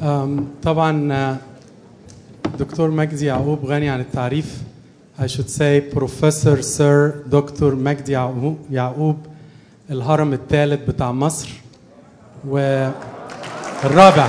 أم، طبعا آه، دكتور مجدي يعقوب غني عن التعريف I should say Professor Sir دكتور مجدي يعقوب, يعقوب الهرم الثالث بتاع مصر والرابع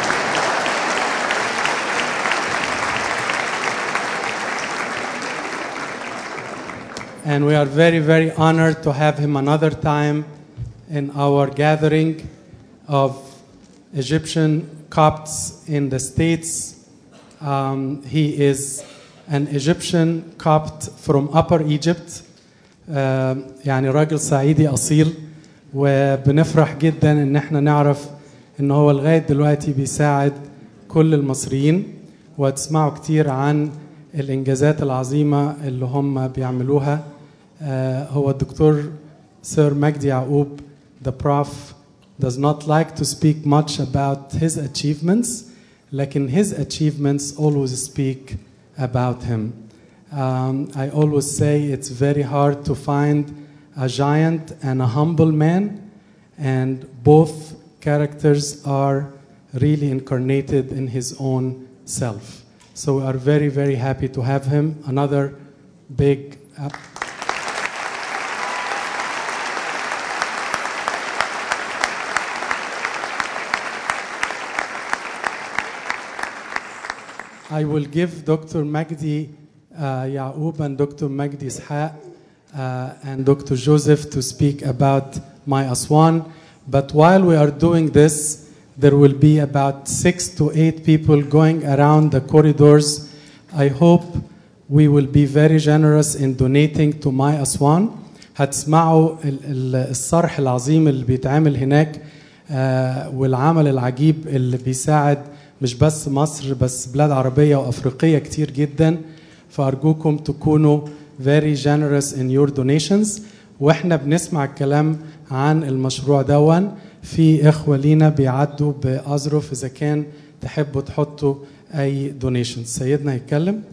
And we are very, very honored to have him another time in our gathering of Egyptian Copts in the States. Um, he is an Egyptian Copt from Upper Egypt. آه، يعني راجل صعيدي أصيل وبنفرح جدا إن احنا نعرف إن هو لغاية دلوقتي بيساعد كل المصريين وتسمعوا كتير عن الإنجازات العظيمة اللي هم بيعملوها آه، هو الدكتور سير مجدي يعقوب the prof does not like to speak much about his achievements لكن his achievements always speak about him um, I always say it's very hard to find a giant and a humble man and both characters are really incarnated in his own self so we are very very happy to have him another big uh, I will give Dr. Magdi uh, Yaoub and Dr. Magdi Ishaq uh, and Dr. Joseph to speak about my Aswan. But while we are doing this, there will be about six to eight people going around the corridors. I hope we will be very generous in donating to my Aswan. هتسمعوا ال- ال- الصرح العظيم اللي بيتعمل هناك آه، والعمل العجيب اللي بيساعد مش بس مصر بس بلاد عربية وأفريقية كتير جدا فأرجوكم تكونوا very generous in your donations واحنا بنسمع الكلام عن المشروع دون في إخوة لينا بيعدوا بأظرف إذا كان تحبوا تحطوا أي donations سيدنا يتكلم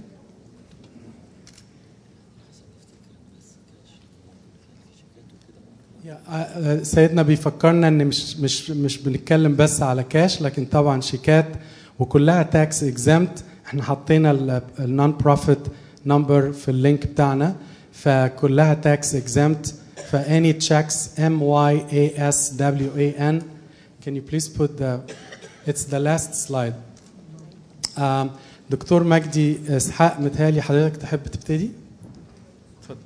يا- آه، سيدنا بيفكرنا ان مش مش مش بنتكلم بس على كاش لكن طبعا شيكات وكلها تاكس اكزامت احنا حطينا النون بروفيت نمبر في اللينك بتاعنا فكلها تاكس اكزامت فاني تشيكس ام واي اي اس دبليو اي ان can you please put the it's the last slide um, دكتور مجدي اسحاق متهيألي حضرتك تحب تبتدي اتفضل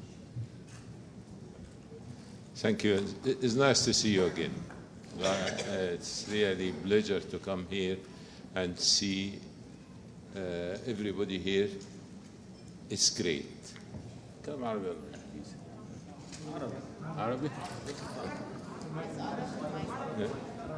Thank you. It- It's nice to see you again. Uh, It's really pleasure to come here and see uh, everybody here. It's great. كلام عربي ولا إنجليزي؟ عربي. عربي؟ لا.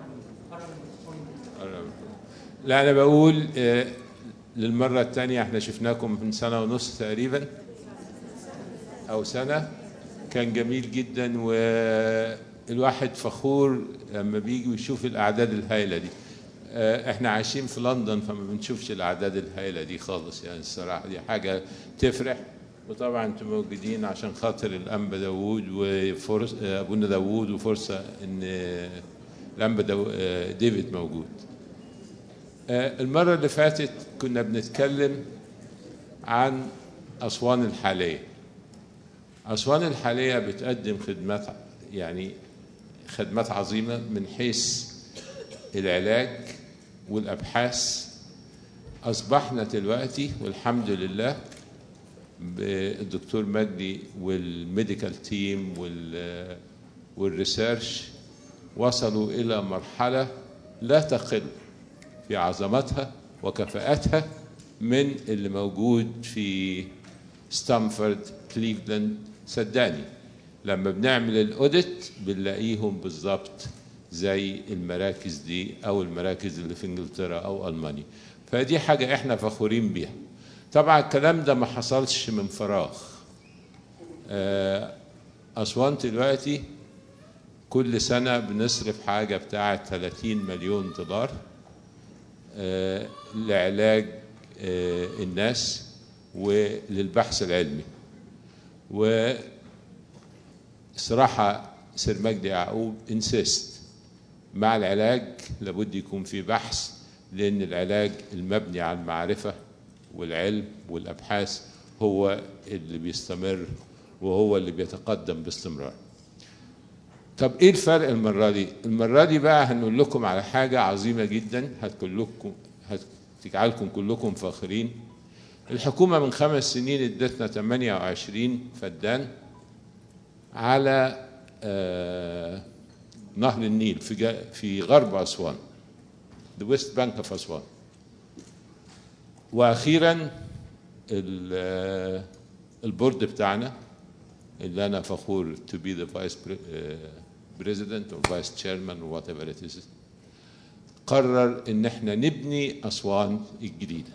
عربي. لا أنا بقول آه، للمرة الثانية احنا شفناكم من سنة ونص تقريبا أو سنة كان جميل جدا والواحد فخور لما بيجي ويشوف الأعداد الهائلة دي آه، احنا عايشين في لندن فما بنشوفش الأعداد الهائلة دي خالص يعني الصراحة دي حاجة تفرح وطبعا انتم موجودين عشان خاطر الأنبا داوود وفرص آه، أبونا داوود وفرصة إن آه، الأنبا داو- آه، ديفيد موجود آه، المرة اللي فاتت كنا بنتكلم عن أسوان الحالية أسوان الحالية بتقدم خدمات يعني خدمات عظيمة من حيث العلاج والأبحاث أصبحنا دلوقتي والحمد لله بالدكتور مجدي والميديكال تيم وال والريسيرش وصلوا إلى مرحلة لا تقل في عظمتها وكفاءتها من اللي موجود في ستانفورد كليفلاند صدقني لما بنعمل الاوديت بنلاقيهم بالظبط زي المراكز دي او المراكز اللي في انجلترا او المانيا فدي حاجه احنا فخورين بيها طبعا الكلام ده ما حصلش من فراغ آه، اسوان دلوقتي كل سنه بنصرف حاجه بتاعه 30 مليون دولار آه، لعلاج آه، الناس وللبحث العلمي وصراحة سير مجدي يعقوب انسيست مع العلاج لابد يكون في بحث لأن العلاج المبني على المعرفة والعلم والأبحاث هو اللي بيستمر وهو اللي بيتقدم باستمرار طب ايه الفرق المرة دي؟ المرة دي بقى هنقول لكم على حاجة عظيمة جدا هتكلكم هتجعلكم كلكم فاخرين الحكومة من خمس سنين ادتنا 28 فدان على آه نهر النيل في جا في غرب أسوان the west bank of أسوان وأخيرا البورد بتاعنا اللي أنا فخور to be the vice president or vice chairman or whatever it is قرر إن احنا نبني أسوان الجديدة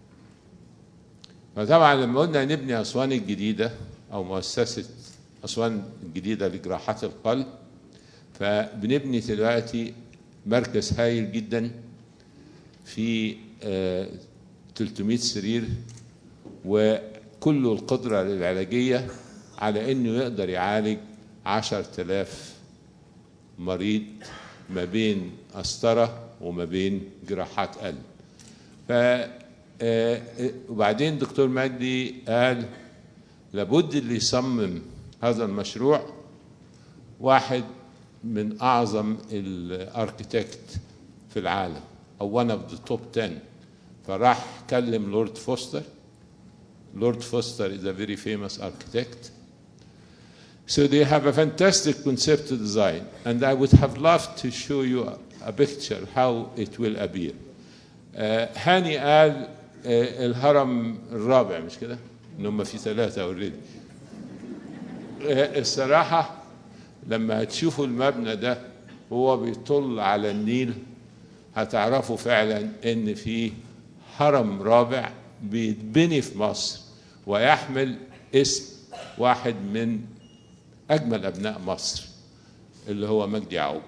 فطبعا لما قلنا نبني أسوان الجديدة أو مؤسسة أسوان الجديدة لجراحات القلب فبنبني دلوقتي مركز هايل جدا في 300 سرير وكله القدرة العلاجية على انه يقدر يعالج 10000 مريض ما بين قسطرة وما بين جراحات قلب ف وبعدين دكتور مجدي قال لابد اللي يصمم هذا المشروع واحد من اعظم الاركتكت في العالم او one of the top 10 فراح كلم لورد فوستر لورد فوستر is a very famous architect so they have a fantastic concept design and I would have loved to show you a, a picture how it will appear uh, هاني قال uh, الهرم الرابع مش كده ان هم في ثلاثة اوريدي uh, الصراحة لما هتشوفوا المبنى ده وهو بيطل على النيل هتعرفوا فعلا ان في هرم رابع بيتبني في مصر ويحمل اسم واحد من اجمل ابناء مصر اللي هو مجدي يعقوب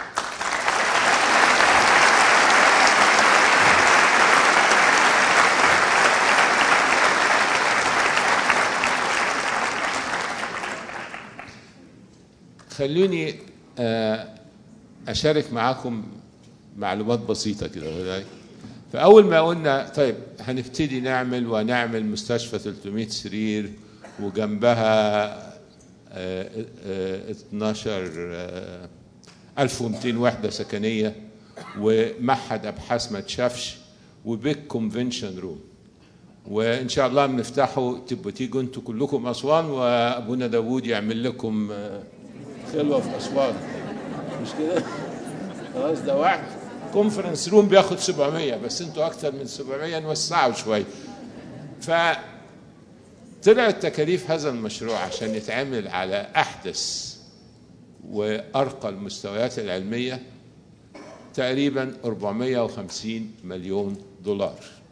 خلوني اشارك معاكم معلومات بسيطه كده فاول ما قلنا طيب هنبتدي نعمل ونعمل مستشفى 300 سرير وجنبها 12 1200 وحده سكنيه ومعهد ابحاث ما اتشافش وبيج كونفنشن روم وان شاء الله بنفتحه تبقوا تيجوا انتوا كلكم اسوان وابونا داوود يعمل لكم خلوه في اسوان مش كده خلاص ده واحد كونفرنس روم بياخد 700 بس انتوا اكتر من 700 نوسعه شويه ف طلعت تكاليف هذا المشروع عشان يتعمل على احدث وارقى المستويات العلميه تقريبا 450 مليون دولار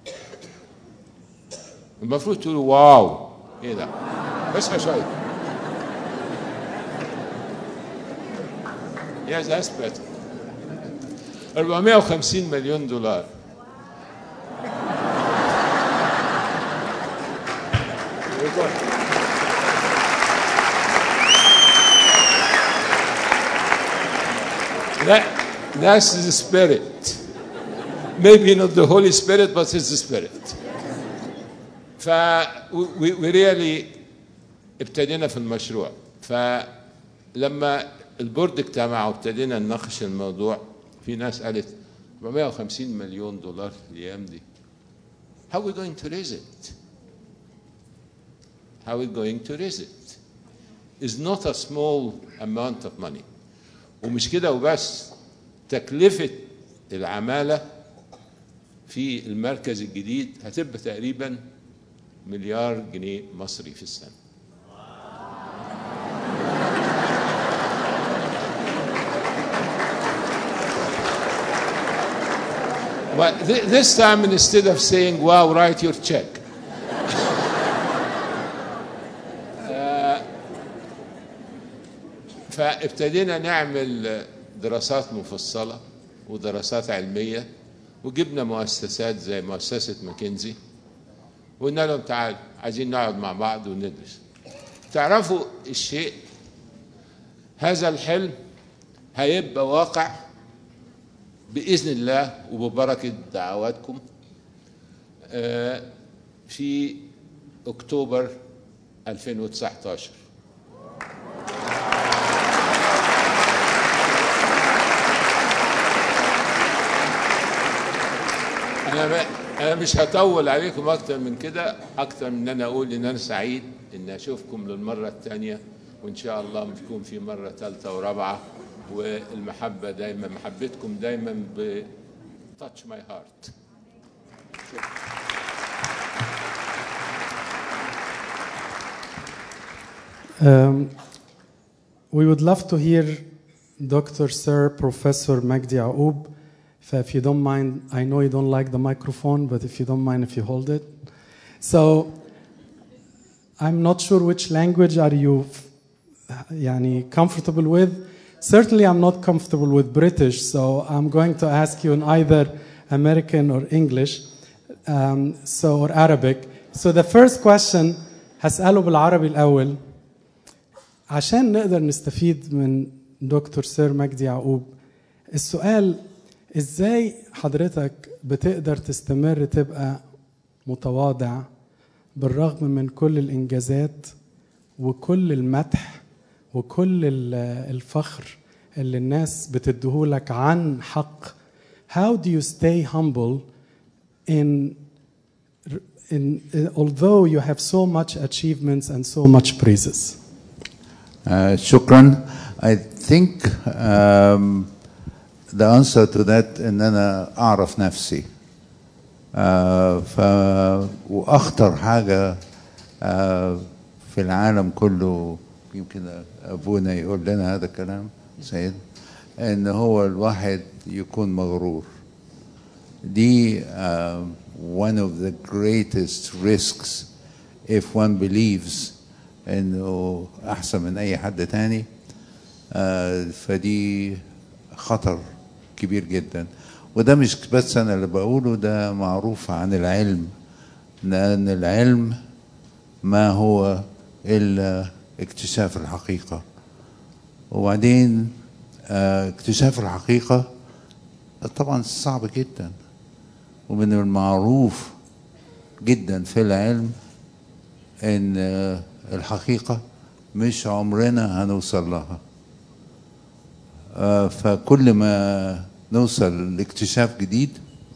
المفروض تقولوا واو ايه ده بس شويه Yes, that's better. 450 مليون دولار That, that's the spirit. Maybe not the Holy Spirit, but it's the spirit. ف we, we really ابتدينا في المشروع فلما البورد اجتمع وابتدينا نناقش الموضوع في ناس قالت 450 مليون دولار في الايام دي How are we going to raise it? How are we going to raise it? Is not a small amount of money. ومش كده وبس تكلفة العمالة في المركز الجديد هتبقى تقريبا مليار جنيه مصري في السنة But th- this time, instead of saying, wow, write your check. فابتدينا نعمل دراسات مفصلة ودراسات علمية وجبنا مؤسسات زي مؤسسة ماكنزي وقلنا لهم تعالوا عايزين نقعد مع بعض وندرس تعرفوا الشيء هذا الحلم هيبقى واقع باذن الله وببركه دعواتكم آه، في اكتوبر 2019 انا ما انا مش هطول عليكم اكتر من كده اكتر من ان انا اقول ان انا سعيد ان اشوفكم للمره الثانيه وان شاء الله تكون في مره ثالثه ورابعه والمحبه دايما محبتكم دايما ب touch my heart Um, we would love to hear Dr. Sir Professor Magdi Aoub. If you don't mind, I know you don't like the microphone, but if you don't mind if you hold it. So, I'm not sure which language are you yani, comfortable with. Certainly, I'm not comfortable with British, so I'm going to ask you in either American or English, um, so or Arabic. So the first question هسأله بالعربي الأول عشان نقدر نستفيد من دكتور سير مجدي يعقوب السؤال ازاي حضرتك بتقدر تستمر تبقى متواضع بالرغم من كل الانجازات وكل المدح وكل الفخر اللي الناس بتديهولك عن حق how do you stay humble in in although you have so much achievements and so much praises Uh, shukran. I think um, the answer to that ان انا اعرف نفسي. Uh, ف واخطر حاجه uh, في العالم كله يمكن ابونا يقول لنا هذا الكلام سيد ان هو الواحد يكون مغرور. دي uh, one of the greatest risks if one believes انه احسن من اي حد تاني آه فدي خطر كبير جدا وده مش بس انا اللي بقوله ده معروف عن العلم لان العلم ما هو الا اكتشاف الحقيقه وبعدين آه اكتشاف الحقيقه طبعا صعب جدا ومن المعروف جدا في العلم ان آه الحقيقة مش عمرنا هنوصل لها آه فكل ما نوصل لاكتشاف جديد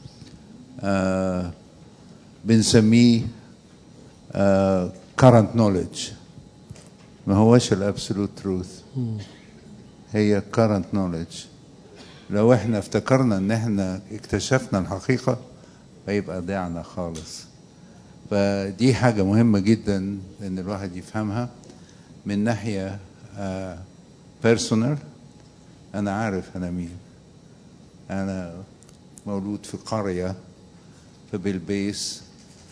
آه بنسميه آه current knowledge ما هوش الابسولوت تروث هي current knowledge لو احنا افتكرنا ان احنا اكتشفنا الحقيقة فيبقى ضيعنا خالص فدي حاجة مهمة جدا إن الواحد يفهمها من ناحية بيرسونال أنا عارف أنا مين أنا مولود في قرية في بلبيس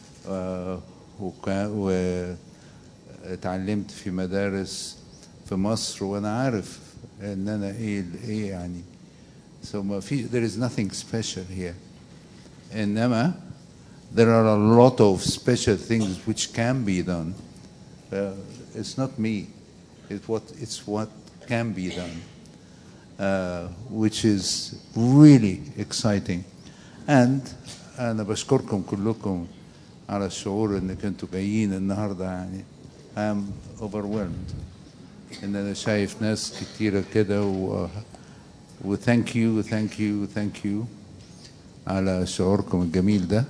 واتعلمت في مدارس في مصر وأنا عارف إن أنا إيه إيه يعني so ما في there is nothing special here إنما there are a lot of special things which can be done. Uh, it's not me. It's what it's what can be done, uh, which is really exciting. And أنا بشكركم كلكم على الشعور إنك انتوا جايين النهارده يعني I'm overwhelmed إن أنا شايف ناس كتيرة كده و و thank you thank you thank you على شعوركم الجميل ده.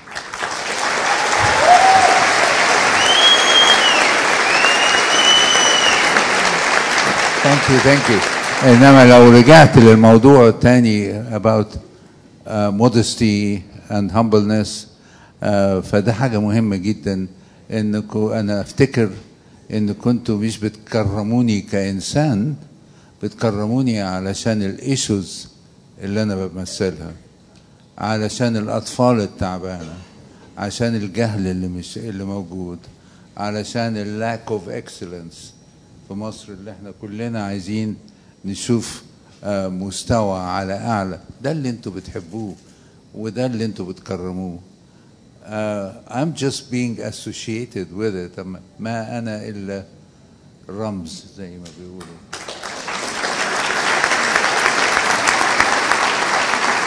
Thank you, thank you. إنما لو رجعت للموضوع الثاني about uh, modesty and humbleness uh, فده حاجة مهمة جدا إنكم أنا أفتكر إن كنتوا مش بتكرموني كإنسان بتكرموني علشان الإيشوز اللي أنا بمثلها علشان الأطفال التعبانة عشان الجهل اللي مش اللي موجود علشان اللاك اوف اكسلنس في مصر اللي احنا كلنا عايزين نشوف مستوى على اعلى ده اللي انتوا بتحبوه وده اللي انتوا بتكرموه uh, I'm just being associated with it ما انا الا رمز زي ما بيقولوا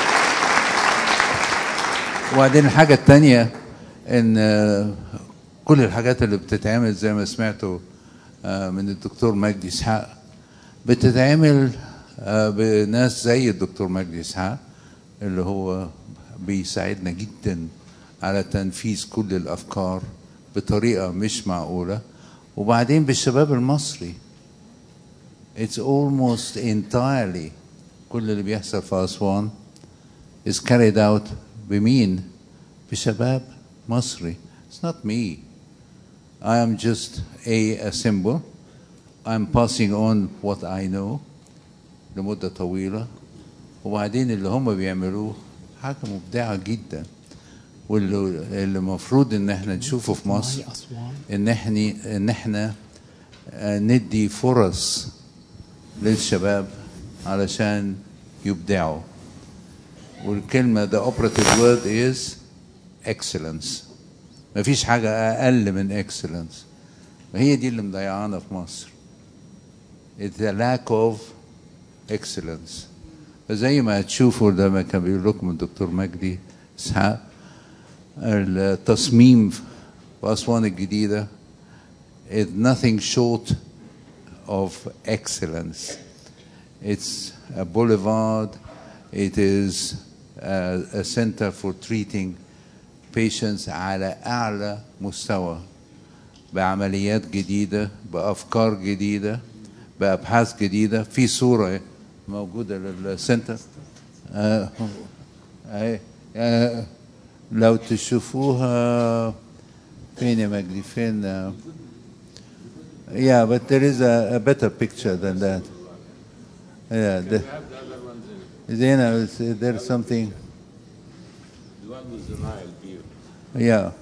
وبعدين الحاجة التانية إن آه، كل الحاجات اللي بتتعمل زي ما سمعتوا آه، من الدكتور مجدي إسحاق بتتعمل آه، بناس زي الدكتور مجدي إسحاق اللي هو بيساعدنا جدا على تنفيذ كل الأفكار بطريقة مش معقولة وبعدين بالشباب المصري It's almost entirely كل اللي بيحصل في أسوان is carried out بمين؟ بشباب مصري. It's not me. I am just a, a symbol. I'm passing on what I know لمدة طويلة وبعدين اللي هم بيعملوه حاجة مبدعة جدا واللي اللي المفروض ان احنا نشوفه في مصر ان احنا ان احنا آه، ندي فرص للشباب علشان يبدعوا والكلمة the operative word is excellence مفيش حاجة أقل من excellence وهي دي اللي مضيعانا في مصر It's the lack of excellence فزي ما هتشوفوا لما كان بيقول لكم الدكتور مجدي إسحاق التصميم في أسوان الجديدة is nothing short of excellence. It's a boulevard, it is a, a center for treating patients على أعلى مستوى بعمليات جديدة بأفكار جديدة بأبحاث جديدة في صورة موجودة للسنتر آه آه آه لو تشوفوها فين يا مجدي فين آه Yeah, but there is a, a better picture than that. Yeah, the, you know, it's, there's something. The one with the Nile view. Yeah.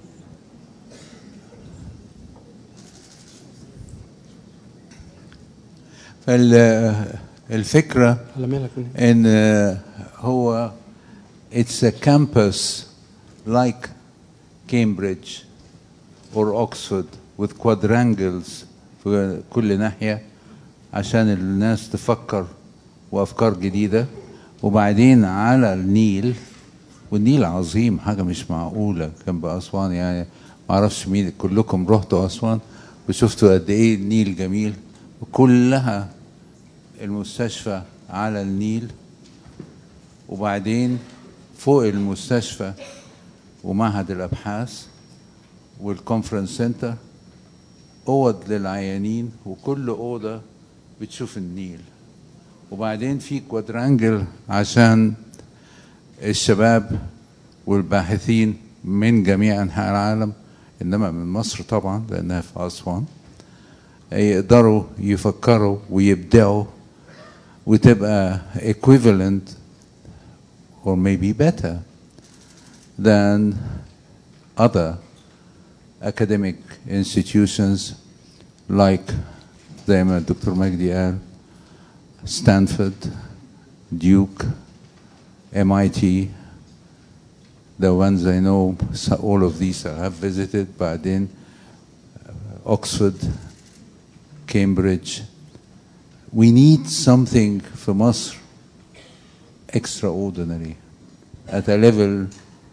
فالفكرة على مالك من ان هو it's a campus like Cambridge or Oxford with quadrangles في كل ناحية عشان الناس تفكر وأفكار جديدة وبعدين على النيل والنيل عظيم حاجة مش معقولة كان بأسوان يعني معرفش مين كلكم رحتوا أسوان وشفتوا قد إيه النيل جميل وكلها المستشفى على النيل وبعدين فوق المستشفى ومعهد الأبحاث والكونفرنس سنتر اوض للعيانين وكل اوضه بتشوف النيل وبعدين في كوادرانجل عشان الشباب والباحثين من جميع انحاء العالم انما من مصر طبعا لانها في اسوان يقدروا يفكروا ويبدعوا وتبقى equivalent or maybe better than other academic institutions like زي ما الدكتور مجدي قال ستانفورد ديوك MIT the ones I know so all of these I have visited بعدين uh, Oxford Cambridge we need something في مصر extraordinary at a level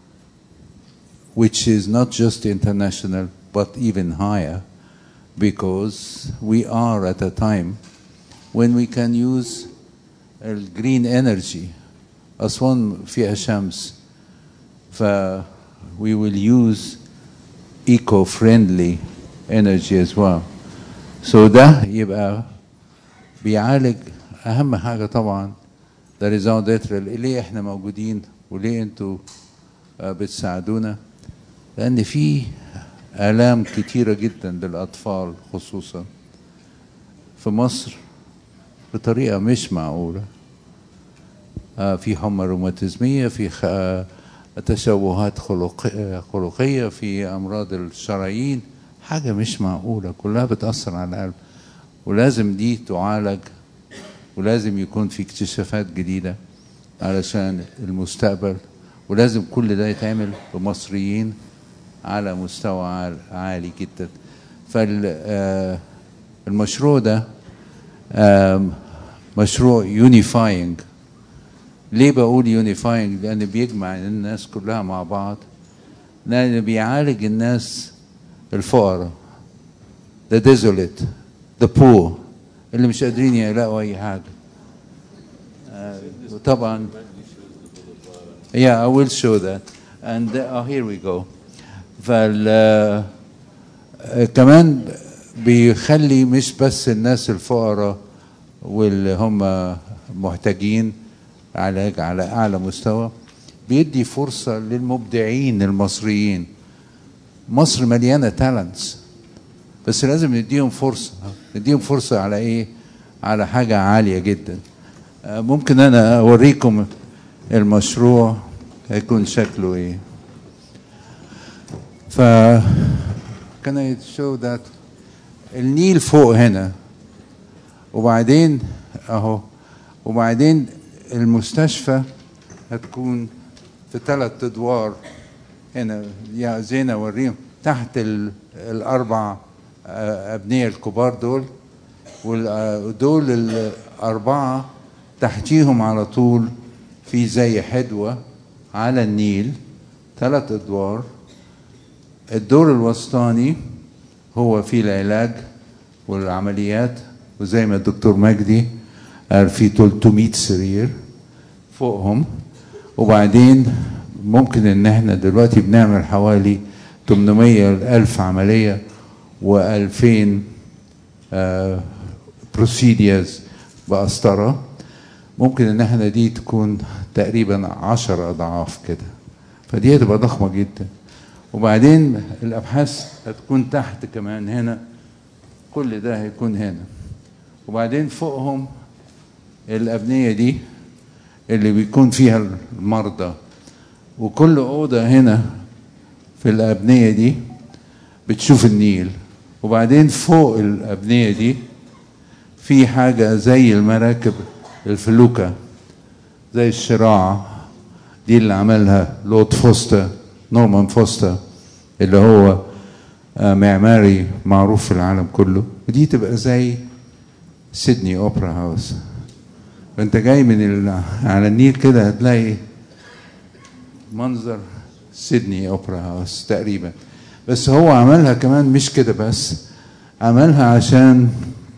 which is not just international but even higher because we are at a time when we can use uh, green energy أسوان فيها شمس ف we will use eco-friendly energy as well so ده يبقى بيعالج أهم حاجة طبعا ده ريزون ديتر ليه احنا موجودين وليه انتوا آه، بتساعدونا لأن في آلام كتيرة جدا للأطفال خصوصا في مصر بطريقة مش معقولة آه، في حمى روماتيزمية في خ- آه، تشوهات خلق- خلقية في أمراض الشرايين حاجة مش معقولة كلها بتأثر على القلب ولازم دي تعالج ولازم يكون في اكتشافات جديدة علشان المستقبل ولازم كل ده يتعمل بمصريين على مستوى عال- عالي جدا فالمشروع ده آم، مشروع unifying ليه بقول يونيفاينج لان بيجمع الناس كلها مع بعض لان بيعالج الناس الفقراء the desolate the poor اللي مش قادرين يلاقوا اي حاجه آه، وطبعا yeah I will show that and uh, oh, here we go فال آه، آه، كمان بيخلي مش بس الناس الفقراء واللي هم محتاجين علاج على اعلى مستوى بيدي فرصه للمبدعين المصريين مصر مليانه تالنتس بس لازم نديهم فرصه نديهم فرصه على ايه على حاجه عاليه جدا آه، ممكن انا اوريكم المشروع هيكون شكله ايه ف can I show that النيل فوق هنا وبعدين اهو وبعدين المستشفى هتكون في ثلاث ادوار هنا يا زين اوريهم تحت ال- الاربع آه، ابنيه الكبار دول ودول الاربعه تحتيهم على طول في زي حدوه على النيل ثلاث ادوار الدور الوسطاني هو فيه العلاج والعمليات وزي ما الدكتور مجدي قال في 300 سرير فوقهم وبعدين ممكن ان احنا دلوقتي بنعمل حوالي 800 ألف عملية و2000 بروسيديرز بقسطرة ممكن ان احنا دي تكون تقريبا عشر اضعاف كده فدي هتبقى ضخمة جدا وبعدين الابحاث هتكون تحت كمان هنا كل ده هيكون هنا وبعدين فوقهم الابنية دي اللي بيكون فيها المرضى وكل أوضة هنا في الأبنية دي بتشوف النيل وبعدين فوق الأبنية دي في حاجة زي المراكب الفلوكة زي الشراع دي اللي عملها لورد فوستر نورمان فوستر اللي هو آه، معماري معروف في العالم كله ودي تبقى زي سيدني اوبرا هاوس فانت جاي من ال... على النيل كده هتلاقي منظر سيدني اوبرا هاوس تقريبا بس هو عملها كمان مش كده بس عملها عشان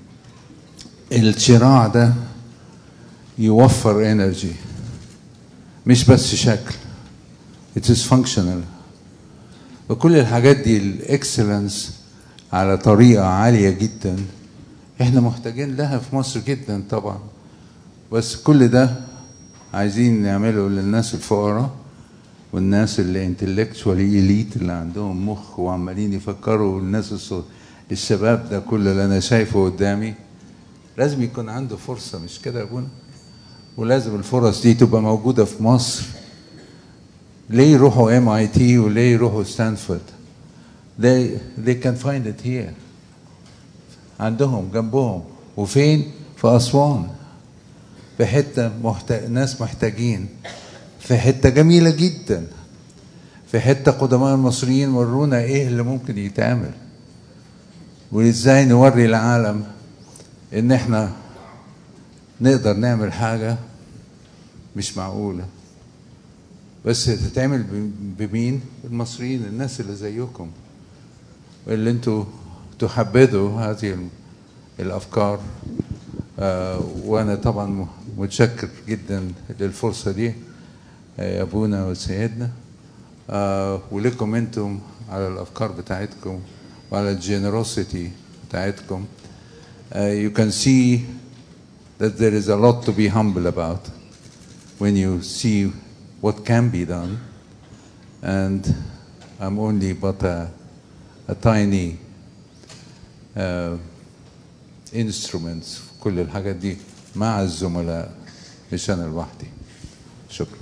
الشراع ده يوفر انرجي مش بس شكل it is functional وكل الحاجات دي الاكسلنس على طريقة عالية جدا احنا محتاجين لها في مصر جدا طبعا بس كل ده عايزين نعمله للناس الفقراء والناس اللي انتلكتشوالي اليت اللي عندهم مخ وعمالين يفكروا الناس الص- الشباب ده كل اللي انا شايفه قدامي لازم يكون عنده فرصة مش كده يا ابونا ولازم الفرص دي تبقى موجودة في مصر ليه يروحوا ام اي تي وليه يروحوا ستانفورد they they can find it here عندهم جنبهم وفين في أسوان في حتة محت... ناس محتاجين في حتة جميلة جدا في حتة قدماء المصريين ورونا ايه اللي ممكن يتعمل وازاي نوري العالم ان احنا نقدر نعمل حاجة مش معقولة بس تتعمل ب- بمين؟ المصريين الناس اللي زيكم اللي انتوا تحبذوا هذه ال- الافكار آه وانا طبعا م- متشكر جدا للفرصه دي آه، يا ابونا وسيدنا آه ولكم انتم على الافكار بتاعتكم وعلى الجينيروسيتي بتاعتكم uh, you can see that there is a lot to be humble about when you see what can be done and I'm only but a, a tiny uh, instruments في كل الحاجات دي مع الزملاء مش انا لوحدي شكرا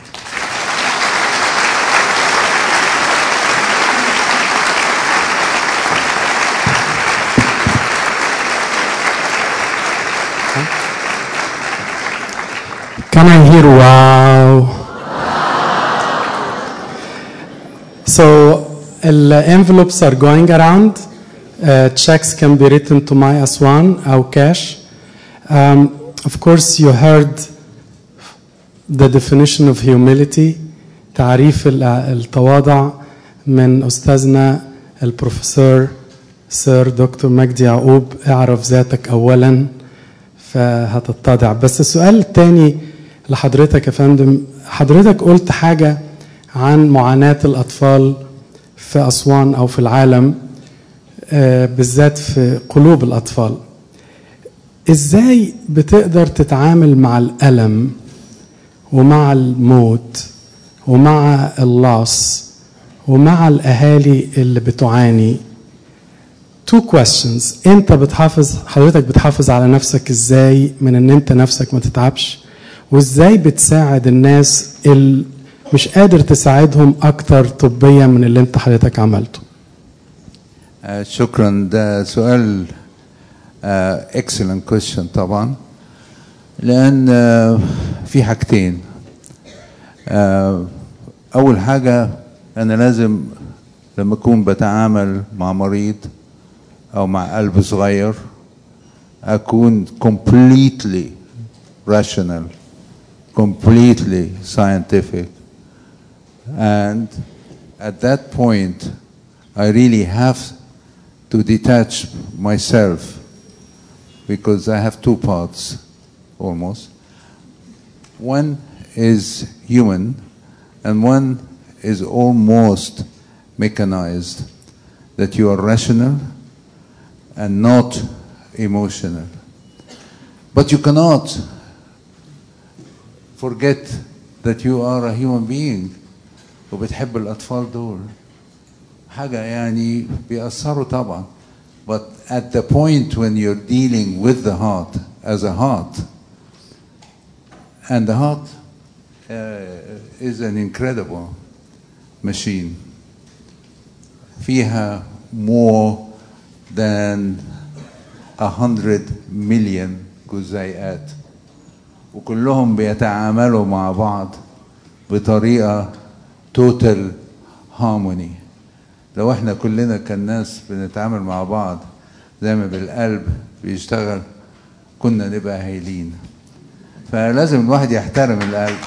Can I hear wow? So, the envelopes are going around. Uh, checks can be written to my Aswan or cash. Um, of course, you heard The Definition of Humility تعريف ال- التواضع من أستاذنا البروفيسور سير دكتور مجدي يعقوب اعرف ذاتك أولا فهتتضع بس السؤال الثاني لحضرتك يا فندم حضرتك قلت حاجة عن معاناة الأطفال في أسوان أو في العالم آه، بالذات في قلوب الأطفال إزاي بتقدر تتعامل مع الألم ومع الموت ومع اللص ومع الأهالي اللي بتعاني two questions انت بتحافظ حضرتك بتحافظ على نفسك ازاي من ان انت نفسك ما تتعبش وازاي بتساعد الناس اللي مش قادر تساعدهم اكتر طبيا من اللي انت حضرتك عملته آه، شكرا ده سؤال اكسلنت كويشن طبعا لان آه، في حاجتين آه، اول حاجه انا لازم لما اكون بتعامل مع مريض او مع قلب صغير اكون completely rational completely scientific and at that point I really have to detach myself because I have two parts almost. One is human and one is almost mechanized, that you are rational and not emotional. But you cannot forget that you are a human being وبتحب الأطفال دول حاجة يعني بيأثروا طبعا but at the point when you're dealing with the heart as a heart and the heart uh, is an incredible machine فيها more than a hundred million جزيئات وكلهم بيتعاملوا مع بعض بطريقة total harmony لو احنا كلنا كالناس بنتعامل مع بعض زي ما بالقلب بيشتغل كنا نبقى هايلين فلازم الواحد يحترم القلب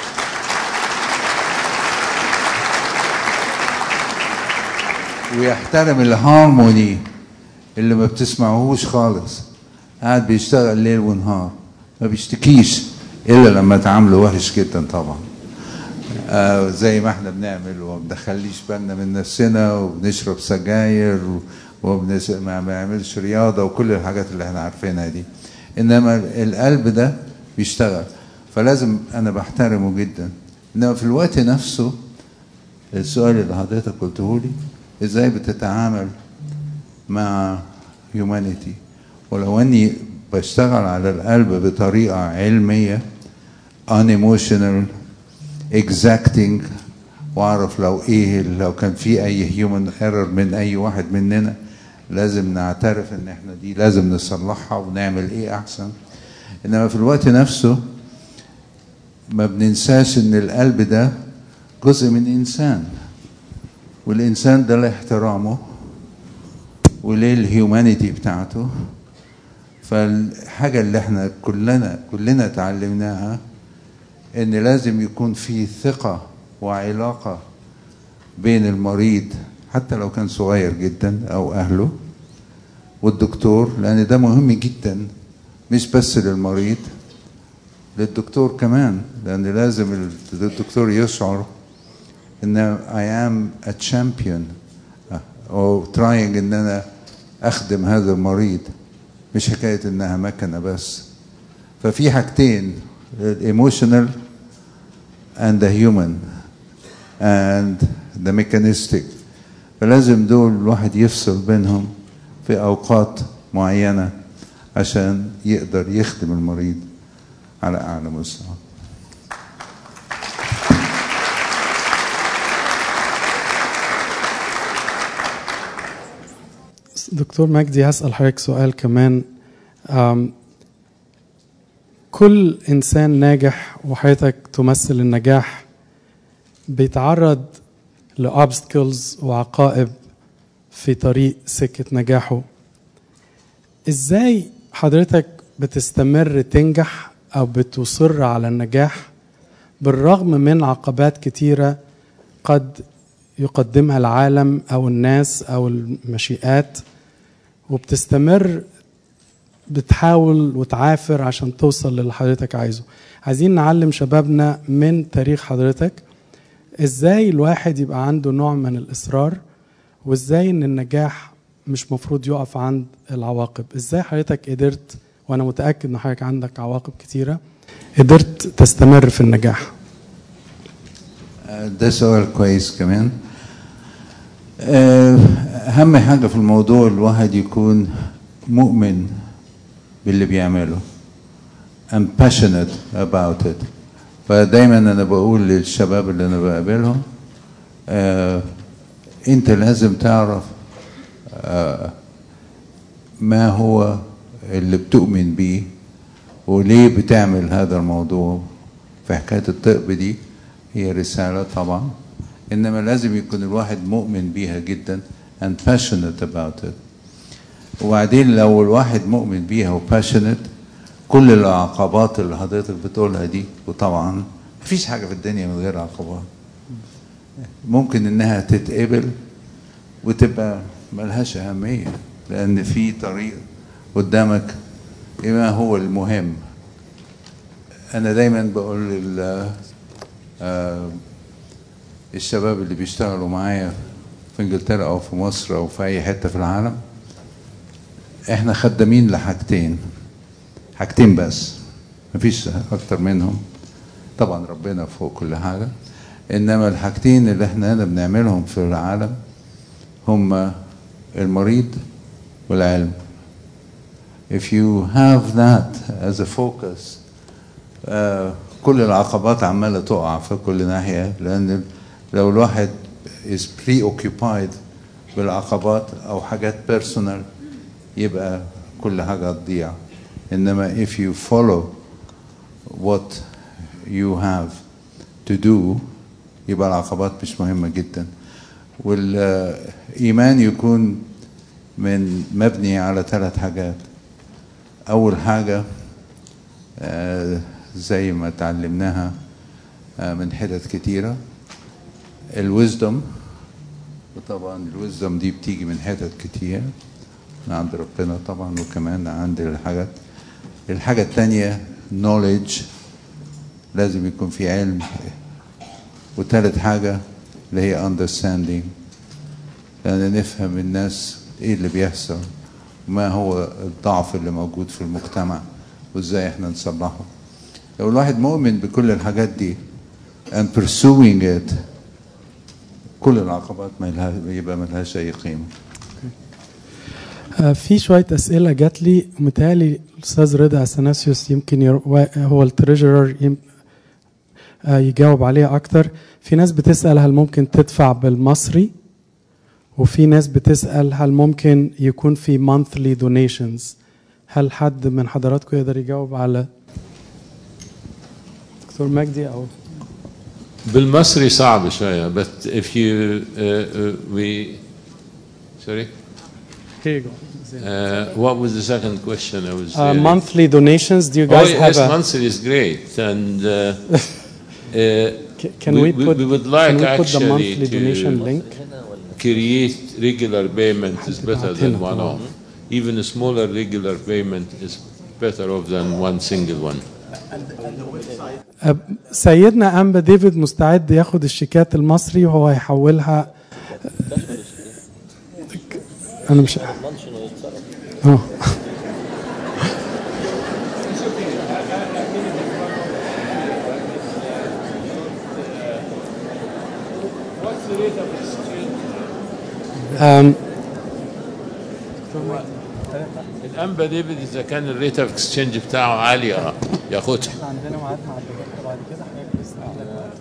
ويحترم الهارموني اللي ما بتسمعوهوش خالص قاعد بيشتغل ليل ونهار ما بيشتكيش الا لما تعامله وحش جدا طبعا آه زي ما احنا بنعمل وما بندخليش بالنا من نفسنا وبنشرب سجاير وبنس... ما بنعملش رياضه وكل الحاجات اللي احنا عارفينها دي انما القلب ده بيشتغل فلازم انا بحترمه جدا انما في الوقت نفسه السؤال اللي حضرتك قلته لي ازاي بتتعامل مع هيومانيتي ولو اني بشتغل على القلب بطريقه علميه unemotional exacting واعرف لو ايه لو كان في اي هيومن ايرور من اي واحد مننا لازم نعترف ان احنا دي لازم نصلحها ونعمل ايه احسن انما في الوقت نفسه ما بننساش ان القلب ده جزء من انسان والانسان ده له احترامه وليه الهيومانيتي بتاعته فالحاجه اللي احنا كلنا كلنا اتعلمناها ان لازم يكون في ثقه وعلاقه بين المريض حتى لو كان صغير جدا او اهله والدكتور لان ده مهم جدا مش بس للمريض للدكتور كمان لان لازم الدكتور يشعر ان I am a champion او trying ان انا اخدم هذا المريض مش حكايه انها مكنه بس ففي حاجتين الايموشنال and the human and the mechanistic فلازم دول الواحد يفصل بينهم في اوقات معينه عشان يقدر يخدم المريض على اعلى مستوى دكتور مجدي هسأل حضرتك سؤال كمان أم، كل إنسان ناجح وحضرتك تمثل النجاح بيتعرض لأوبستكلز وعقائب في طريق سكة نجاحه إزاي حضرتك بتستمر تنجح أو بتصر على النجاح بالرغم من عقبات كتيرة قد يقدمها العالم أو الناس أو المشيئات وبتستمر بتحاول وتعافر عشان توصل للي حضرتك عايزه عايزين نعلم شبابنا من تاريخ حضرتك ازاي الواحد يبقى عنده نوع من الإصرار وازاي ان النجاح مش مفروض يقف عند العواقب ازاي حضرتك قدرت وانا متاكد ان حضرتك عندك عواقب كتيره قدرت تستمر في النجاح آه، ده سؤال كويس كمان آه، أهم حاجة في الموضوع الواحد يكون مؤمن باللي بيعمله and passionate about it فدايما أنا بقول للشباب اللي أنا بقابلهم آه، أنت لازم تعرف آه، ما هو اللي بتؤمن بيه وليه بتعمل هذا الموضوع في حكاية الطب دي هي رسالة طبعا إنما لازم يكون الواحد مؤمن بيها جدا and passionate about it وبعدين لو الواحد مؤمن بيها وباشنت كل العقبات اللي حضرتك بتقولها دي وطبعا مفيش حاجة في الدنيا من غير عقبات ممكن إنها تتقبل وتبقى ملهاش أهمية لأن في طريق قدامك ما هو المهم أنا دايما بقول لل آه، الشباب اللي بيشتغلوا معايا في انجلترا او في مصر او في اي حته في العالم احنا خدامين لحاجتين حاجتين بس مفيش اكتر منهم طبعا ربنا فوق كل حاجه انما الحاجتين اللي احنا هنا بنعملهم في العالم هم المريض والعلم if you have that as a focus آه، كل العقبات عماله تقع في كل ناحيه لان لو الواحد is preoccupied بالعقبات او حاجات بيرسونال يبقى كل حاجه تضيع انما if you follow what you have to do يبقى العقبات مش مهمه جدا والايمان يكون من مبني على ثلاث حاجات اول حاجه آه، زي ما تعلمناها آه، من حتت كتيره الويزدم وطبعا الويزدم دي بتيجي من حتت كتير من عند ربنا طبعا وكمان عند الحاجات الحاجة التانية knowledge لازم يكون في علم وتالت حاجة اللي هي understanding لأن نفهم الناس ايه اللي بيحصل وما هو الضعف اللي موجود في المجتمع وازاي احنا نصلحه لو الواحد مؤمن بكل الحاجات دي and pursuing it كل العقبات ما لها يبقى ما لهاش اي قيمه آه، في شويه اسئله جات لي متهيألي الاستاذ رضا اثناسيوس يمكن ير... وا- هو التريجرر يم... آه، يجاوب عليها اكتر في ناس بتسال هل ممكن تدفع بالمصري وفي ناس بتسال هل ممكن يكون في monthly donations هل حد من حضراتكم يقدر يجاوب على دكتور مجدي او بالمصري صعب شوية but if you uh, uh, we sorry Here you go. uh, what was the second question I was Uh, really- monthly donations do you Oh guys yes, have a monthly is great and uh, uh, Ca- Can we, put we would like can we put the actually monthly to donation link? create regular payment is better than هنا one طبعاً. off. Even a smaller regular payment is better off than one single one. أب- سيدنا أنبا ديفيد مستعد ياخد الشيكات المصري وهو هيحولها أنا مش اه أم، الانبا ديفيد اذا كان الريت اوف اكسشينج بتاعه عالي اه ياخدها عندنا ميعاد مع الدكاتره بعد كده حضرتك لسه عندك وقت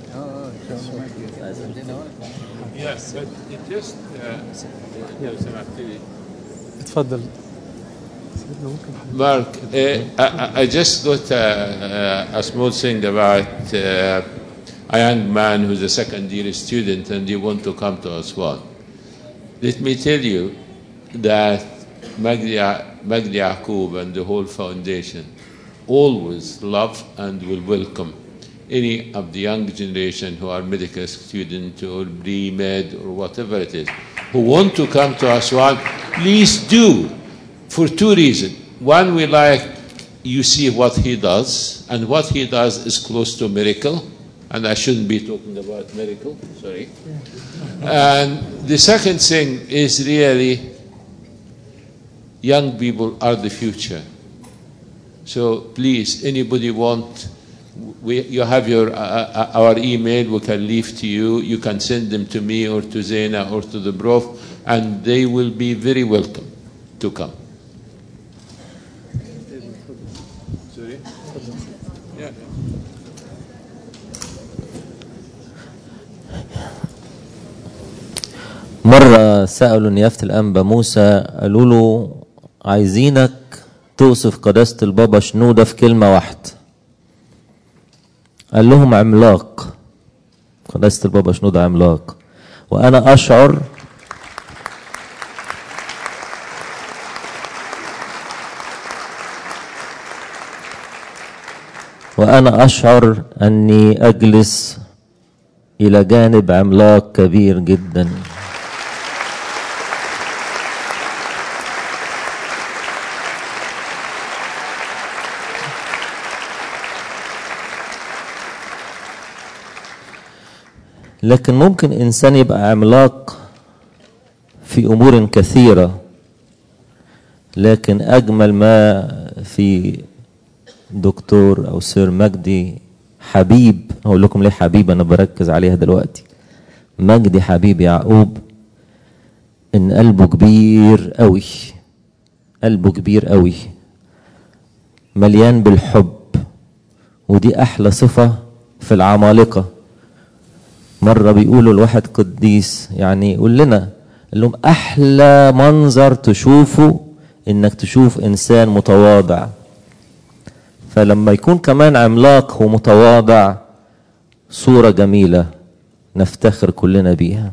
ولا Yes, but it just لو سمحت لي اتفضل سيدنا ممكن حضرتك- Mark, uh, I, I just got a, a, a small thing about uh, a young man who's a second year student and he want to come to Aswan. Let me tell you that Magdi, Magdi Yaqub and the whole foundation always love and will welcome any of the young generation who are medical students or pre-med or whatever it is, who want to come to Aswan, please do for two reasons. One, we like you see what he does, and what he does is close to miracle. And I shouldn't be talking about miracle, sorry. And the second thing is really young people are the future. So please, anybody want, we, you have your, uh, uh, our email, we can leave to you. You can send them to me or to Zena or to the Prof, and they will be very welcome to come. Sorry? Yeah. مرة سألوا نيافة الأنبا موسى قالوا له عايزينك توصف قداسة البابا شنودة في كلمة واحدة قال لهم عملاق قداسة البابا شنودة عملاق وأنا أشعر وأنا أشعر أني أجلس إلى جانب عملاق كبير جدا لكن ممكن إنسان يبقى عملاق في أمور كثيرة لكن أجمل ما في دكتور أو سير مجدي حبيب هقول لكم ليه حبيب أنا بركز عليها دلوقتي مجدي حبيب يعقوب إن قلبه كبير قوي قلبه كبير قوي مليان بالحب ودي أحلى صفة في العمالقة مرة بيقولوا لواحد قديس يعني يقول لنا قال لهم أحلى منظر تشوفه إنك تشوف إنسان متواضع فلما يكون كمان عملاق ومتواضع صورة جميلة نفتخر كلنا بيها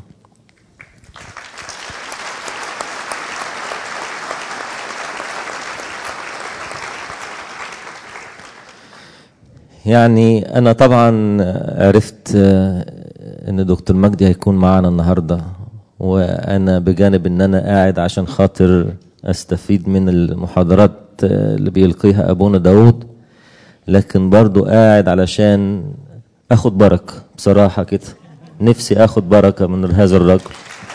يعني أنا طبعا عرفت إن دكتور مجدي هيكون معانا النهاردة وأنا بجانب إن أنا قاعد عشان خاطر أستفيد من المحاضرات اللي بيلقيها أبونا داود لكن برضو قاعد علشان أخد بركة بصراحة كده نفسي أخد بركة من هذا الرجل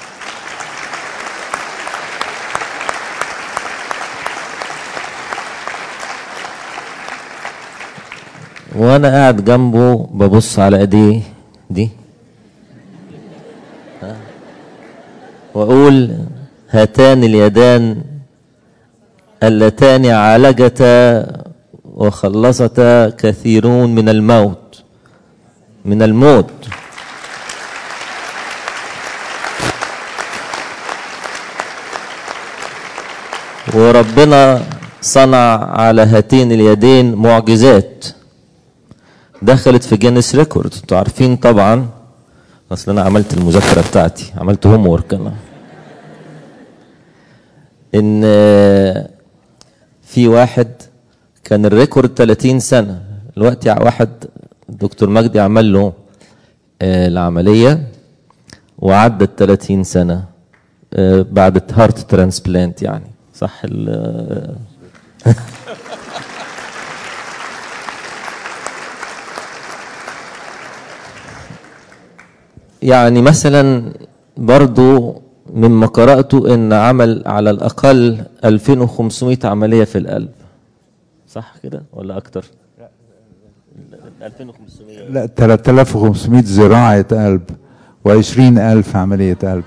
وانا قاعد جنبه ببص على ايديه دي ها؟ واقول هاتان اليدان اللتان عالجتا وخلصتا كثيرون من الموت من الموت وربنا صنع على هاتين اليدين معجزات دخلت في جينيس ريكورد انتوا عارفين طبعا اصل انا عملت المذاكره بتاعتي عملت هوم ورك انا ان في واحد كان الريكورد 30 سنه الوقت واحد دكتور مجدي عمل له العمليه وعدت 30 سنه بعد هارت ترانسبلانت يعني صح يعني مثلا برضو مما قرأته ان عمل على الاقل 2500 عملية في القلب صح كده ولا اكتر 2500 لا 3500 زراعة قلب و20000 عملية قلب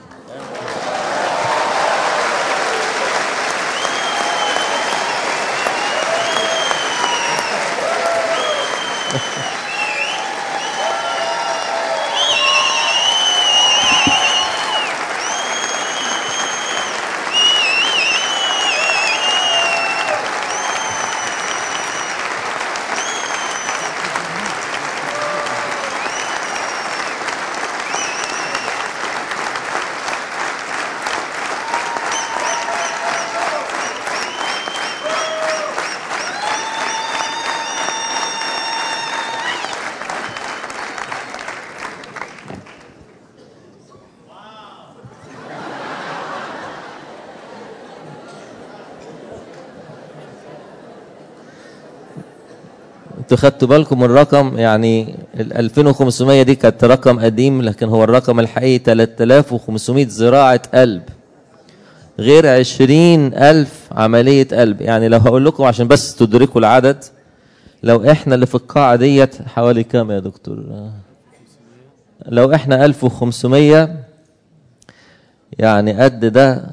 انتوا خدتوا بالكم من الرقم يعني ال 2500 دي كانت رقم قديم لكن هو الرقم الحقيقي 3500 زراعة قلب غير 20000 عملية قلب يعني لو هقول لكم عشان بس تدركوا العدد لو احنا اللي في القاعة ديت حوالي كام يا دكتور لو احنا 1500 يعني قد ده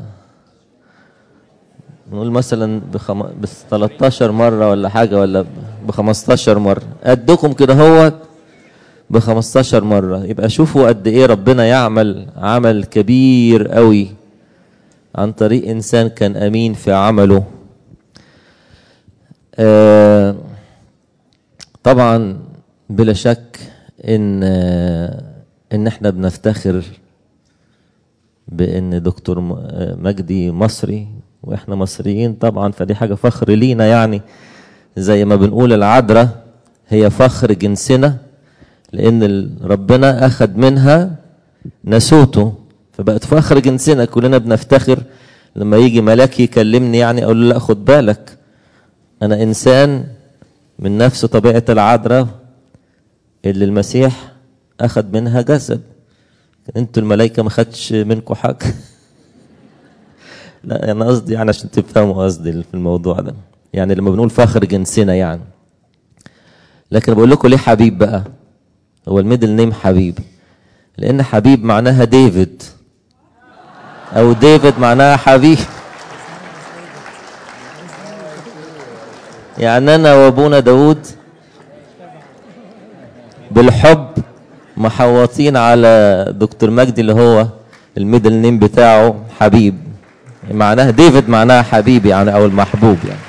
نقول مثلا بخم... ب 13 مرة ولا حاجة ولا ب 15 مرة قدكم كده هو ب 15 مرة يبقى شوفوا قد ايه ربنا يعمل عمل كبير قوي عن طريق انسان كان امين في عمله آه طبعا بلا شك ان آه ان احنا بنفتخر بان دكتور م- آه مجدي مصري واحنا مصريين طبعا فدي حاجه فخر لينا يعني زي ما بنقول العذراء هي فخر جنسنا لان ال- ربنا اخذ منها نسوته فبقت فخر جنسنا كلنا بنفتخر لما يجي ملاك يكلمني يعني اقول له لا خد بالك انا انسان من نفس طبيعه العذراء اللي المسيح اخذ منها جسد انتوا الملائكه ما خدش منكم حاجه لا انا قصدي يعني عشان تفهموا قصدي في الموضوع ده يعني لما بنقول فخر جنسنا يعني لكن بقول لكم ليه حبيب بقى هو الميدل نيم حبيب لان حبيب معناها ديفيد او ديفيد معناها حبيب يعني انا وابونا داود بالحب محوطين على دكتور مجدي اللي هو الميدل نيم بتاعه حبيب معناها ديفيد معناها حبيب يعني او المحبوب يعني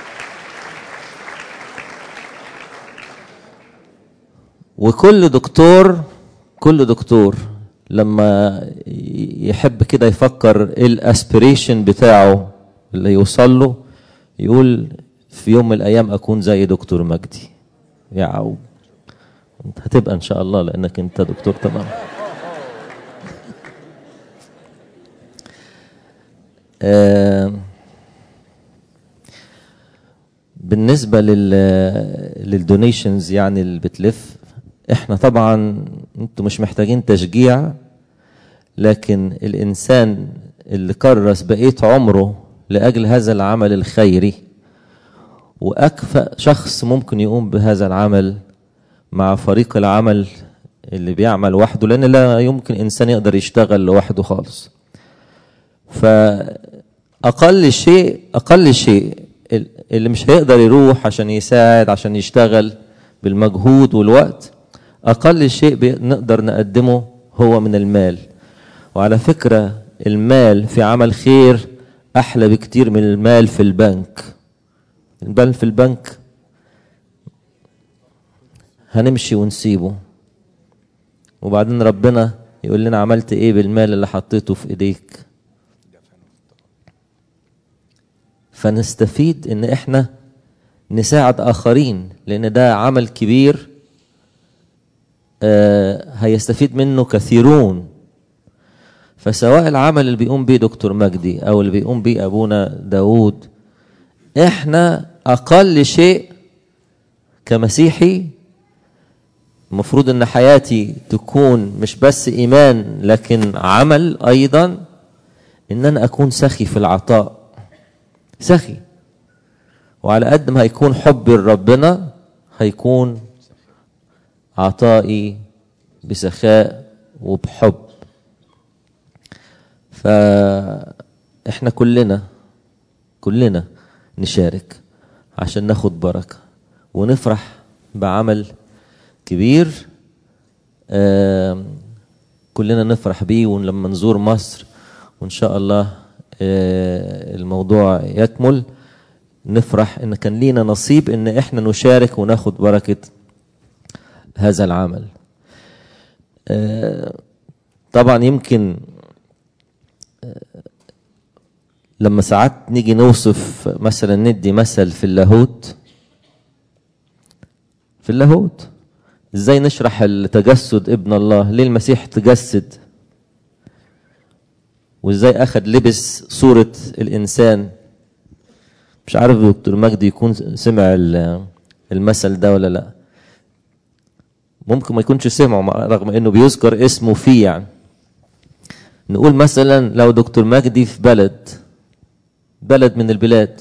وكل دكتور كل دكتور لما يحب كده يفكر ايه الاسبريشن بتاعه اللي يوصل له يقول في يوم من الايام اكون زي دكتور مجدي يا عوب انت هتبقى ان شاء الله لانك انت دكتور تمام آه بالنسبة لل للدونيشنز يعني اللي بتلف احنا طبعا انتوا مش محتاجين تشجيع لكن الانسان اللي كرس بقية عمره لاجل هذا العمل الخيري واكفأ شخص ممكن يقوم بهذا العمل مع فريق العمل اللي بيعمل وحده لان لا يمكن انسان يقدر يشتغل لوحده خالص فاقل شيء اقل شيء اللي مش هيقدر يروح عشان يساعد عشان يشتغل بالمجهود والوقت اقل شيء نقدر نقدمه هو من المال وعلى فكره المال في عمل خير احلى بكتير من المال في البنك المال في البنك هنمشي ونسيبه وبعدين ربنا يقول لنا عملت ايه بالمال اللي حطيته في ايديك فنستفيد ان احنا نساعد اخرين لان ده عمل كبير آه هيستفيد منه كثيرون فسواء العمل اللي بيقوم بيه دكتور مجدي او اللي بيقوم بيه ابونا داود احنا اقل شيء كمسيحي المفروض ان حياتي تكون مش بس ايمان لكن عمل ايضا ان انا اكون سخي في العطاء سخي وعلى قد ما هيكون حبي لربنا هيكون عطائي بسخاء وبحب فاحنا كلنا كلنا نشارك عشان ناخد بركه ونفرح بعمل كبير آه كلنا نفرح بيه ولما نزور مصر وان شاء الله آه الموضوع يكمل نفرح ان كان لينا نصيب ان احنا نشارك وناخد بركه هذا العمل آه طبعا يمكن لما ساعات نيجي نوصف مثلا ندي مثل في اللاهوت في اللاهوت ازاي نشرح التجسد ابن الله ليه المسيح تجسد وازاي اخذ لبس صورة الانسان مش عارف دكتور مجدي يكون سمع المثل ده ولا لا ممكن ما يكونش سمعه مع- رغم انه بيذكر اسمه فيه يعني نقول مثلا لو دكتور مجدي في بلد بلد من البلاد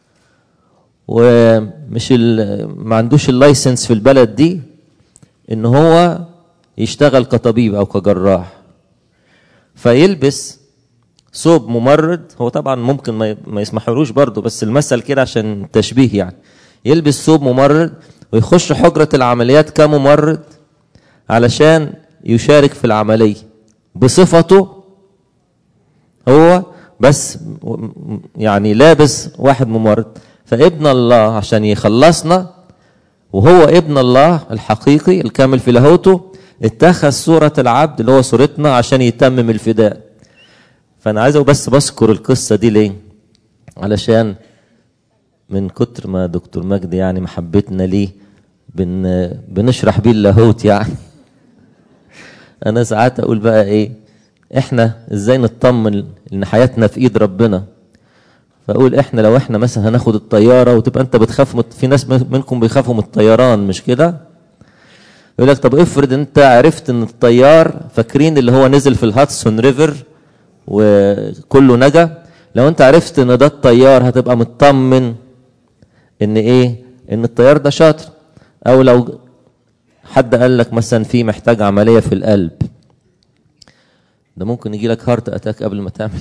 ومش ال- ما عندوش اللايسنس في البلد دي ان هو يشتغل كطبيب او كجراح فيلبس ثوب ممرض هو طبعا ممكن ما ي- ما يسمحولوش برضه بس المثل كده عشان تشبيه يعني يلبس ثوب ممرض ويخش حجرة العمليات كممرض علشان يشارك في العملية بصفته هو بس م- يعني لابس واحد ممرض فابن الله عشان يخلصنا وهو ابن الله الحقيقي الكامل في لاهوته اتخذ صورة العبد اللي هو صورتنا عشان يتمم الفداء فأنا عايز بس بذكر القصة دي ليه؟ علشان من كتر ما دكتور مجدي يعني محبتنا ليه بن بنشرح بيه اللاهوت يعني انا ساعات اقول بقى ايه احنا ازاي نطمن ان حياتنا في ايد ربنا فاقول احنا لو احنا مثلا هناخد الطياره وتبقى انت بتخاف مت... في ناس منكم بيخافوا من الطيران مش كده يقول لك طب افرض انت عرفت ان الطيار فاكرين اللي هو نزل في الهاتسون ريفر وكله نجا لو انت عرفت ان ده الطيار هتبقى مطمن ان ايه ان الطيار ده شاطر او لو حد قال لك مثلا في محتاج عمليه في القلب ده ممكن يجي لك هارت اتاك قبل ما تعمل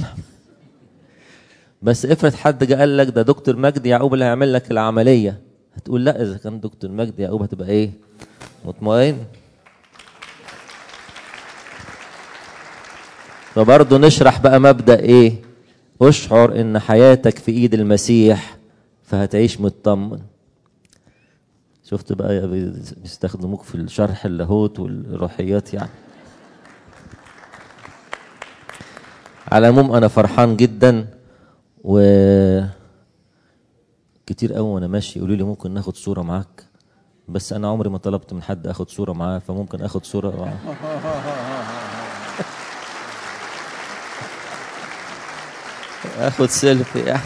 بس افرض حد جه قال لك ده دكتور مجدي يعقوب اللي هيعمل لك العمليه هتقول لا اذا كان دكتور مجدي يعقوب هتبقى ايه مطمئن فبرضه نشرح بقى مبدا ايه اشعر ان حياتك في ايد المسيح فهتعيش مطمن شفت بقى بيستخدموك في الشرح اللاهوت والروحيات يعني على العموم انا فرحان جدا و كتير قوي وانا ماشي يقولوا لي ممكن ناخد صوره معاك بس انا عمري ما طلبت من حد اخد صوره معاه فممكن اخد صوره معاه اخد سيلفي يعني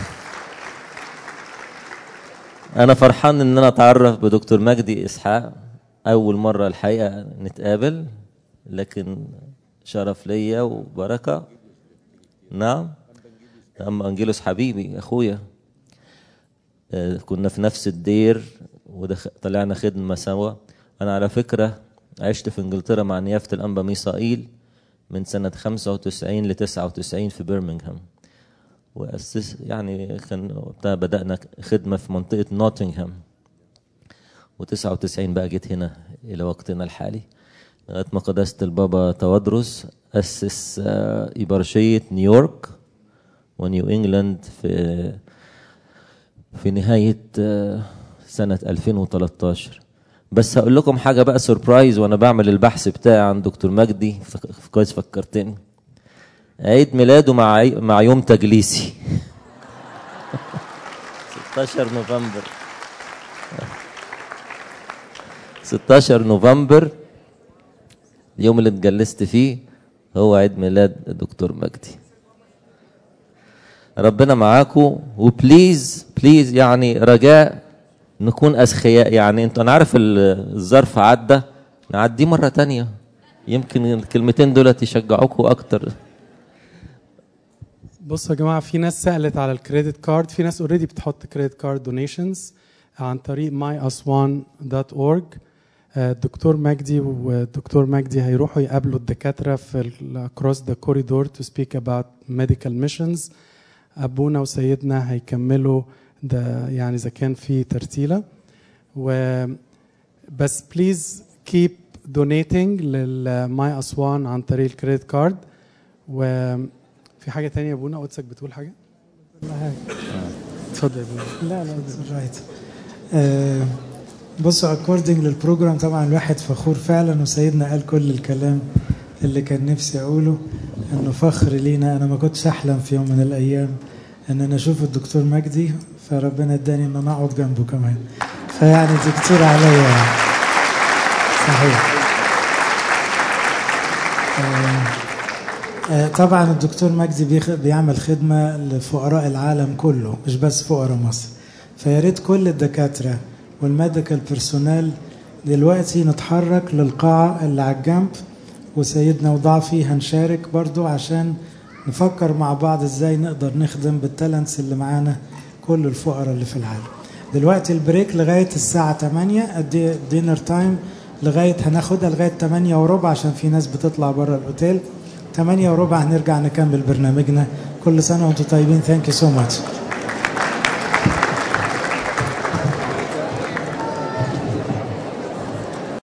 انا فرحان ان انا اتعرف بدكتور مجدي اسحاق اول مره الحقيقه نتقابل لكن شرف ليا وبركه نعم اما انجيلوس حبيبي اخويا آه، كنا في نفس الدير وطلعنا خدمه سوا انا على فكره عشت في انجلترا مع نيافه الانبا ميسائيل من سنه 95 ل 99 في برمنغهام وأسس يعني كان وقتها بدأنا خدمة في منطقة نوتنغهام و99 بقى جيت هنا إلى وقتنا الحالي لغاية ما قداسة البابا توادرس أسس آه، إبرشية نيويورك ونيو إنجلاند في في نهاية آه، سنة 2013 بس هقول لكم حاجة بقى سربرايز وأنا بعمل البحث بتاعي عن دكتور مجدي فك- كويس فكرتني عيد ميلاده مع عي- مع يوم تجليسي 16 نوفمبر 16 نوفمبر اليوم اللي اتجلست فيه هو عيد ميلاد الدكتور مجدي ربنا معاكم وبليز بليز يعني رجاء نكون أسخياء يعني انتوا انا عارف ال- الظرف عدى نعديه مرة تانية يمكن الكلمتين دولت يشجعوكم اكتر بصوا يا جماعه في ناس سالت على الكريدت كارد في ناس اوريدي بتحط كريدت كارد دونيشنز عن طريق myaswan.org آه، الدكتور مجدي والدكتور مجدي هيروحوا يقابلوا الدكاتره في across the corridor to speak about medical missions ابونا وسيدنا هيكملوا ده يعني اذا كان في ترتيله و بس بليز كيب دونيتنج للماي اسوان عن طريق الكريدت كارد وفي حاجه تانية يا ابونا قدسك بتقول حاجه لا حاجة. اتفضل يا ابونا لا لا رايت آه بصوا اكوردنج للبروجرام طبعا الواحد فخور فعلا وسيدنا قال كل الكلام اللي كان نفسي اقوله انه فخر لينا انا ما كنتش احلم في يوم من الايام ان انا اشوف الدكتور مجدي فربنا اداني ان انا اقعد جنبه كمان فيعني دي كتير عليا يعني. صحيح آه، آه، طبعا الدكتور مجدي بيخ- بيعمل خدمة لفقراء العالم كله مش بس فقراء مصر فيا ريت كل الدكاترة والميديكال بيرسونال دلوقتي نتحرك للقاعة اللي على الجنب وسيدنا وضعفي هنشارك برضو عشان نفكر مع بعض ازاي نقدر نخدم بالتالنتس اللي معانا كل الفقراء اللي في العالم دلوقتي البريك لغاية الساعة 8 الدينر تايم لغاية هناخدها لغاية 8 وربع عشان في ناس بتطلع بره الأوتيل 8 وربع هنرجع نكمل برنامجنا كل سنة وانتم طيبين ثانك يو سو ماتش